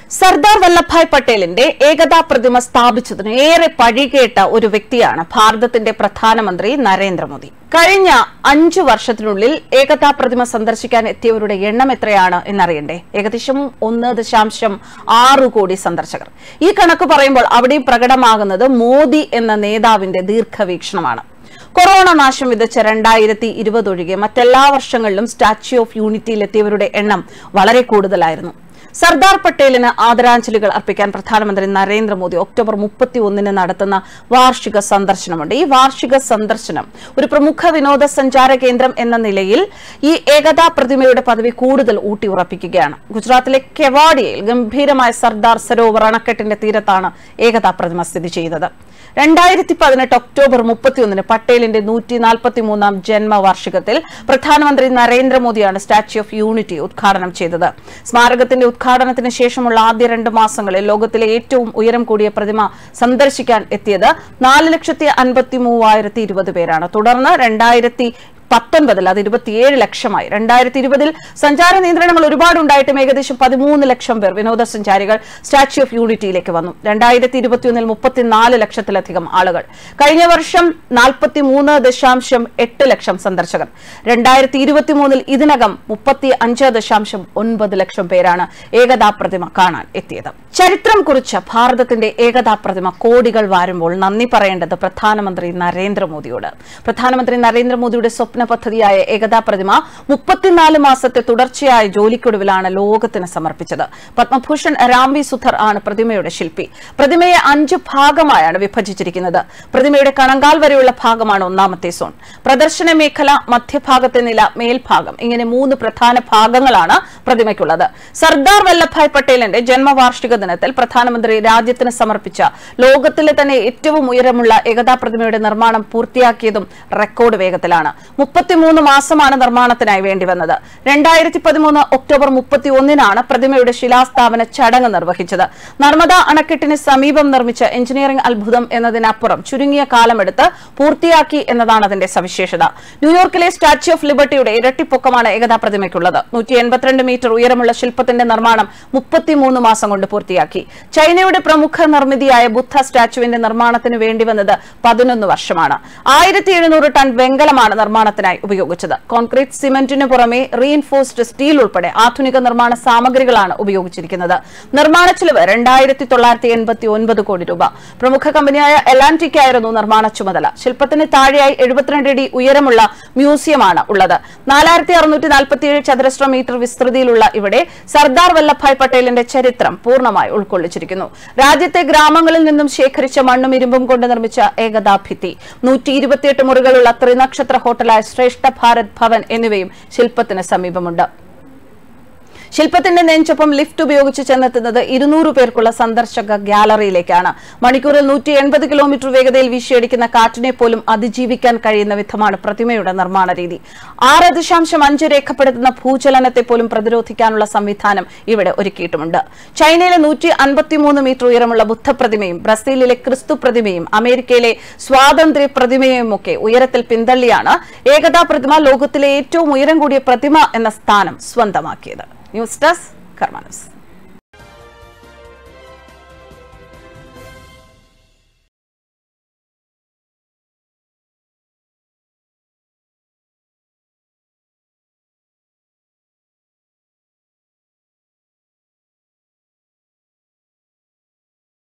സർദാർ വല്ലഭായ് പട്ടേലിന്റെ ഏകതാ പ്രതിമ സ്ഥാപിച്ചതിന് ഏറെ പഴികേട്ട ഒരു വ്യക്തിയാണ് ഭാരതത്തിന്റെ പ്രധാനമന്ത്രി നരേന്ദ്രമോദി കഴിഞ്ഞ അഞ്ചു വർഷത്തിനുള്ളിൽ ഏകതാ പ്രതിമ സന്ദർശിക്കാൻ എത്തിയവരുടെ എണ്ണം എത്രയാണ് എന്നറിയണ്ടേ ഏകദേശം ഒന്ന് ദശാംശം ആറ് കോടി സന്ദർശകർ ഈ കണക്ക് പറയുമ്പോൾ അവിടെയും പ്രകടമാകുന്നത് മോദി എന്ന നേതാവിന്റെ ദീർഘവീക്ഷണമാണ് കൊറോണ നാശം വിതച്ച രണ്ടായിരത്തി ഇരുപത് ഒഴികെ മറ്റെല്ലാ വർഷങ്ങളിലും സ്റ്റാച്യു ഓഫ് യൂണിറ്റിയിലെത്തിയവരുടെ എണ്ണം വളരെ കൂടുതലായിരുന്നു സർദാർ പട്ടേലിന് ആദരാഞ്ജലികൾ അർപ്പിക്കാൻ പ്രധാനമന്ത്രി നരേന്ദ്രമോദി ഒക്ടോബർ മുപ്പത്തി ഒന്നിന് നടത്തുന്ന വാർഷിക സന്ദർശനമുണ്ട് ഈ വാർഷിക സന്ദർശനം ഒരു പ്രമുഖ വിനോദസഞ്ചാര കേന്ദ്രം എന്ന നിലയിൽ ഈ ഏകതാ പ്രതിമയുടെ പദവി കൂടുതൽ ഊട്ടി ഉറപ്പിക്കുകയാണ് ഗുജറാത്തിലെ കെവാഡിയയിൽ ഗംഭീരമായ സർദാർ സരോവർ അണക്കെട്ടിന്റെ തീരത്താണ് ഏകതാ പ്രതിമ സ്ഥിതി ചെയ്യുന്നത് രണ്ടായിരത്തി പതിനെട്ട് ഒക്ടോബർ മുപ്പത്തിയൊന്നിന് പട്ടേലിന്റെ നൂറ്റി നാൽപ്പത്തി മൂന്നാം ജന്മവാർഷികത്തിൽ പ്രധാനമന്ത്രി നരേന്ദ്രമോദിയാണ് സ്റ്റാച്യു ഓഫ് യൂണിറ്റി ഉദ്ഘാടനം ചെയ്തത് സ്മാരകത്തിന്റെ ഉദ്ഘാടനത്തിന് ശേഷമുള്ള ആദ്യ രണ്ട് മാസങ്ങളിൽ ലോകത്തിലെ ഏറ്റവും ഉയരം കൂടിയ പ്രതിമ സന്ദർശിക്കാൻ എത്തിയത് നാല് ലക്ഷത്തി അൻപത്തി മൂവായിരത്തി ഇരുപത് പേരാണ് തുടർന്ന് രണ്ടായിരത്തി പത്തൊൻപതിൽ അത് ഇരുപത്തിയേഴ് ലക്ഷമായി രണ്ടായിരത്തി ഇരുപതിൽ സഞ്ചാര നിയന്ത്രണങ്ങൾ ഒരുപാട് ഉണ്ടായിട്ടും ഏകദേശം പതിമൂന്ന് ലക്ഷം പേർ വിനോദസഞ്ചാരികൾ സ്റ്റാച്യു ഓഫ് യൂണിറ്റിയിലേക്ക് വന്നു രണ്ടായിരത്തി ഇരുപത്തിയൊന്നിൽ മുപ്പത്തിനാല് ലക്ഷത്തിലധികം ആളുകൾ കഴിഞ്ഞ വർഷം നാൽപ്പത്തി മൂന്ന് ദശാംശം എട്ട് ലക്ഷം സന്ദർശകർ രണ്ടായിരത്തി ഇരുപത്തിമൂന്നിൽ ഇതിനകം മുപ്പത്തി അഞ്ച് ദശാംശം ഒൻപത് ലക്ഷം പേരാണ് ഏകതാ പ്രതിമ കാണാൻ എത്തിയത് ചരിത്രം കുറിച്ച ഭാരതത്തിന്റെ ഏകതാ പ്രതിമ കോടികൾ വാരുമ്പോൾ നന്ദി പറയേണ്ടത് പ്രധാനമന്ത്രി നരേന്ദ്രമോദിയോട് പ്രധാനമന്ത്രി നരേന്ദ്രമോദിയുടെ സ്വപ്ന പദ്ധതിയായ ഏകതാ പ്രതിമ മുപ്പത്തിനാല് മാസത്തെ തുടർച്ചയായ ജോലിക്കൊടുവിലാണ് ലോകത്തിന് സമർപ്പിച്ചത് പത്മഭൂഷൺ രാംവി സുധർ ആണ് പ്രതിമയുടെ ശില്പി പ്രതിമയെ അഞ്ച് ഭാഗമായാണ് വിഭജിച്ചിരിക്കുന്നത് പ്രതിമയുടെ കണങ്കാൽ വരെയുള്ള ഭാഗമാണ് ഒന്നാമത്തെ സോൺ പ്രദർശന മേഖല മധ്യഭാഗത്തെ നില മേൽഭാഗം ഇങ്ങനെ മൂന്ന് പ്രധാന ഭാഗങ്ങളാണ് പ്രതിമയ്ക്കുള്ളത് സർദാർ വല്ലഭായ് പട്ടേലിന്റെ ജന്മവാർഷിക ദിനത്തിൽ പ്രധാനമന്ത്രി രാജ്യത്തിന് സമർപ്പിച്ച ലോകത്തിലെ തന്നെ ഏറ്റവും ഉയരമുള്ള ഏകതാ പ്രതിമയുടെ നിർമ്മാണം പൂർത്തിയാക്കിയതും റെക്കോർഡ് വേഗത്തിലാണ് മുപ്പത്തിമൂന്ന് മാസമാണ് നിർമ്മാണത്തിനായി വേണ്ടിവന്നത് രണ്ടായിരത്തി പതിമൂന്ന് ഒക്ടോബർ മുപ്പത്തി ഒന്നിനാണ് പ്രതിമയുടെ ശിലാസ്ഥാപന ചടങ്ങ് നിർവഹിച്ചത് നർമ്മദ അണക്കെട്ടിന് സമീപം നിർമ്മിച്ച എഞ്ചിനീയറിംഗ് അത്ഭുതം എന്നതിനപ്പുറം ചുരുങ്ങിയ കാലമെടുത്ത് പൂർത്തിയാക്കി എന്നതാണ് അതിന്റെ സവിശേഷത ന്യൂയോർക്കിലെ സ്റ്റാച്യു ഓഫ് ലിബർട്ടിയുടെ ഇരട്ടിപ്പൊക്കമാണ് ഏകതാ പ്രതിമയ്ക്കുള്ളത് നൂറ്റി എൺപത്തിരണ്ട് മീറ്റർ ഉയരമുള്ള ശില്പത്തിന്റെ നിർമ്മാണം മുപ്പത്തിമൂന്ന് മാസം കൊണ്ട് പൂർത്തിയാക്കി ചൈനയുടെ പ്രമുഖ നിർമ്മിതിയായ ബുദ്ധ സ്റ്റാച്ചുവിന്റെ നിർമ്മാണത്തിന് വേണ്ടിവന്നത് പതിനൊന്ന് വർഷമാണ് ആയിരത്തി എഴുന്നൂറ് ടൺ വെങ്കലമാണ് നിർമ്മാണത്തിനായി ഉപയോഗിച്ചത് കോൺക്രീറ്റ് സിമന്റിന് പുറമെ റീഇൻഫോഴ്സ്ഡ് സ്റ്റീൽ ഉൾപ്പെടെ ആധുനിക നിർമ്മാണ സാമഗ്രികളാണ് ഉപയോഗിച്ചിരിക്കുന്നത് നിർമ്മാണ ചെലവ് രണ്ടായിരത്തി തൊള്ളായിരത്തി എൺപത്തി ഒൻപത് കോടി രൂപ പ്രമുഖ കമ്പനിയായ എലാൻറ്റിക്കായിരുന്നു നിർമ്മാണ ചുമതല ശില്പത്തിന് താഴെയായി എഴുപത്തിരണ്ട് അടി ഉയരമുള്ള മ്യൂസിയമാണ് ഉള്ളത് നാലായിരത്തി അറുന്നൂറ്റി നാൽപ്പത്തിയേഴ് ചതുരശ്ര മീറ്റർ വിസ്തൃതിയിലുള്ള ഇവിടെ സർദാർ വല്ലഭായ് പട്ടേലിന്റെ ചരിത്രം പൂർണ്ണമായി ഉൾക്കൊള്ളിച്ചിരിക്കുന്നു രാജ്യത്തെ ഗ്രാമങ്ങളിൽ നിന്നും ശേഖരിച്ച മണ്ണും ഇരുമ്പും കൊണ്ട് നിർമ്മിച്ച ഏകതാ ഭിത്തി നൂറ്റി ഇരുപത്തിയെട്ട് മുറികളുള്ള ത്രിനക്ഷത്ര ഹോട്ടലായ ശ്രേഷ്ഠ ഭാരത് ഭവൻ എന്നിവയും ശില്പത്തിന് സമീപമുണ്ട് ശില്പത്തിന്റെ നെഞ്ചൊപ്പം ലിഫ്റ്റ് ഉപയോഗിച്ച് ചെന്നെത്തുന്നത് ഇരുന്നൂറ് പേർക്കുള്ള സന്ദർശക ഗ്യാലറിയിലേക്കാണ് മണിക്കൂറിൽ നൂറ്റി എൺപത് കിലോമീറ്റർ വേഗതയിൽ വീശിയടിക്കുന്ന കാറ്റിനെ പോലും അതിജീവിക്കാൻ കഴിയുന്ന വിധമാണ് പ്രതിമയുടെ നിർമ്മാണ രീതി ആറ് ദശാംശം അഞ്ച് രേഖപ്പെടുത്തുന്ന ഭൂചലനത്തെ പോലും പ്രതിരോധിക്കാനുള്ള സംവിധാനം ഇവിടെ ഒരുക്കിയിട്ടുമുണ്ട് ചൈനയിലെ നൂറ്റി അൻപത്തിമൂന്ന് മീറ്റർ ഉയരമുള്ള ബുദ്ധപ്രതിമയും ബ്രസീലിലെ ക്രിസ്തു പ്രതിമയും അമേരിക്കയിലെ സ്വാതന്ത്ര്യ പ്രതിമയും ഒക്കെ ഉയരത്തിൽ പിന്തള്ളിയാണ് ഏകതാ പ്രതിമ ലോകത്തിലെ ഏറ്റവും ഉയരം കൂടിയ പ്രതിമ എന്ന സ്ഥാനം സ്വന്തമാക്കിയത് ന്യൂസ് ഡെസ്ക് കർമാനസ്